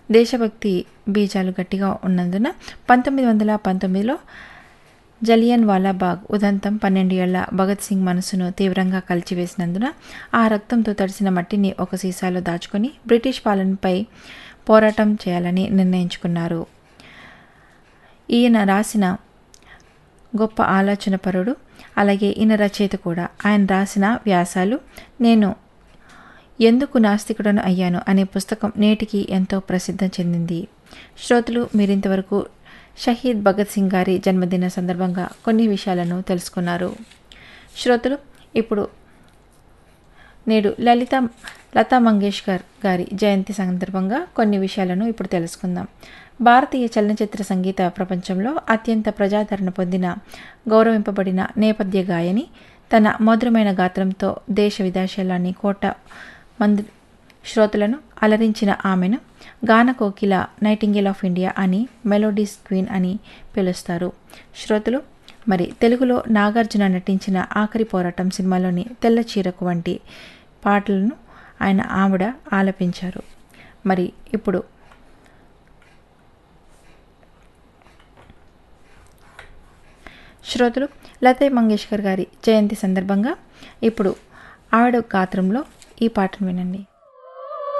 దేశభక్తి బీజాలు గట్టిగా ఉన్నందున పంతొమ్మిది వందల పంతొమ్మిదిలో జలియన్ వాలాబాగ్ ఉదంతం పన్నెండు ఏళ్ల భగత్ సింగ్ మనసును తీవ్రంగా కలిచివేసినందున ఆ రక్తంతో తడిసిన మట్టిని ఒక సీసాలో దాచుకొని బ్రిటిష్ పాలనపై పోరాటం చేయాలని నిర్ణయించుకున్నారు ఈయన రాసిన గొప్ప ఆలోచనపరుడు అలాగే ఈయన రచయిత కూడా ఆయన రాసిన వ్యాసాలు నేను ఎందుకు నాస్తికుడను అయ్యాను అనే పుస్తకం నేటికి ఎంతో ప్రసిద్ధం చెందింది శ్రోతలు మీరింతవరకు షహీద్ భగత్ సింగ్ గారి జన్మదిన సందర్భంగా కొన్ని విషయాలను తెలుసుకున్నారు శ్రోతలు ఇప్పుడు నేడు లలిత లతా మంగేష్కర్ గారి జయంతి సందర్భంగా కొన్ని విషయాలను ఇప్పుడు తెలుసుకుందాం భారతీయ చలనచిత్ర సంగీత ప్రపంచంలో అత్యంత ప్రజాదరణ పొందిన గౌరవింపబడిన నేపథ్య గాయని తన మధురమైన గాత్రంతో దేశ విదేశాల్లోని కోట మంది శ్రోతలను అలరించిన ఆమెను గాన కోకిల నైటింగేల్ ఆఫ్ ఇండియా అని మెలోడీస్ క్వీన్ అని పిలుస్తారు శ్రోతలు మరి తెలుగులో నాగార్జున నటించిన ఆఖరి పోరాటం సినిమాలోని తెల్ల చీరకు వంటి పాటలను ఆయన ఆవిడ ఆలపించారు మరి ఇప్పుడు శ్రోతలు లతా మంగేష్కర్ గారి జయంతి సందర్భంగా ఇప్పుడు ఆవిడ గాత్రంలో ఈ పాటను వినండి